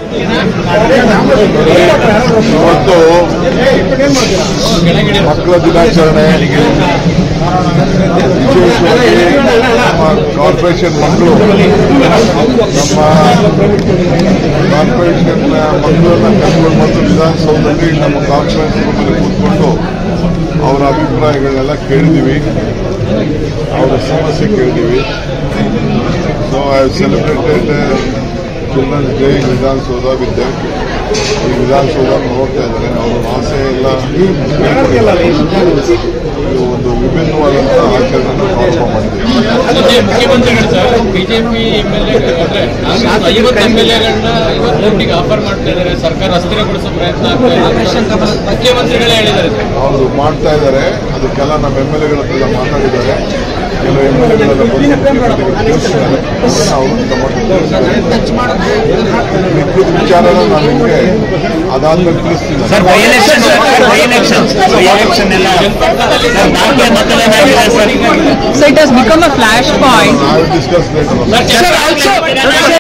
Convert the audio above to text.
ಇವತ್ತು ಮಕ್ಕಳ ದಿನಾಚರಣೆ ವಿಶೇಷವಾಗಿ ನಮ್ಮ ಕಾರ್ಪೊರೇಷನ್ ಮಕ್ಕಳು ನಮ್ಮ ಕಾರ್ಪೊರೇಷನ್ ಮಕ್ಕಳನ್ನ ಕರ್ಕೊಂಡು ಬಂದು ವಿಧಾನಸೌಧದಲ್ಲಿ ನಮ್ಮ ಕಾನ್ಫರೆನ್ಸ್ ರೂಮಲ್ಲಿ ಕೂತ್ಕೊಂಡು ಅವರ ಅಭಿಪ್ರಾಯಗಳನ್ನೆಲ್ಲ ಕೇಳಿದ್ದೀವಿ ಅವರ ಸಮಸ್ಯೆ ಕೇಳಿದ್ದೀವಿ so I celebrated children's day Vidhana Soudha with ಈ ವಿಧಾನಸೌಧ ನೋಡ್ತಾ ಇದ್ದಾರೆ ಅವರ ಆಸೆ ಎಲ್ಲ ಇದು ಒಂದು ವಿಭಿನ್ನವಾದಂತಹ ಆಚರಣೆಯನ್ನು ಪ್ರಾರಂಭ ಮಾಡಿದ್ದೀವಿ ಅದೇ ಮುಖ್ಯಮಂತ್ರಿಗಳು sir BJP M L A ಅಂದ್ರೆ ಐವತ್ತು ಎಂ ಎಲ್ ಎಗಳನ್ನ ಐವತ್ತು ಕೋಟಿಗೆ ಆಫರ್ ಮಾಡ್ತಾ ಇದ್ದಾರೆ ಸರ್ಕಾರ ಅಸ್ಥಿರಗೊಳಿಸೋ ಪ್ರಯತ್ನ ಆಗ್ತಾ ಇದೆ ಮುಖ್ಯಮಂತ್ರಿಗಳೇ ಹೇಳಿದ್ದಾರೆ ಸರ್ ಅವರು ಮಾಡ್ತಾ ಇದ್ದಾರೆ ಅದಕ್ಕೆಲ್ಲ ನಮ್ಮ ಎಮ್ ಎಲ್ ಎಗಳ ಹತ್ರ ಮಾತಾಡಿದ್ದಾರೆ ಕೆಲವು ಎಮ್ ಎಲ್ ಎಗಳೆಲ್ಲ ಬಂದು ಮುಖ್ಯಮಂತ್ರಿಗಳು ತಿಳಿಸಿದ್ದಾರೆ ಅದನ್ನ ಅವರು ತಮ್ಮ ಮಿಕ್ಕಿದ ವಿಚಾರನ ನಾನು ನಿಮಗೆ ಅದಾದ್ಮೇಲೆ ತಿಳಿಸ್ತೀನಿ sir by election by election by election ಎಲ್ಲ ಸರ್ ನಾಲ್ಕೇ ಮತದಾನ ಆಗಿದೆ sir So it has become a flashpoint. I will discuss later on. Sir, Sir, also-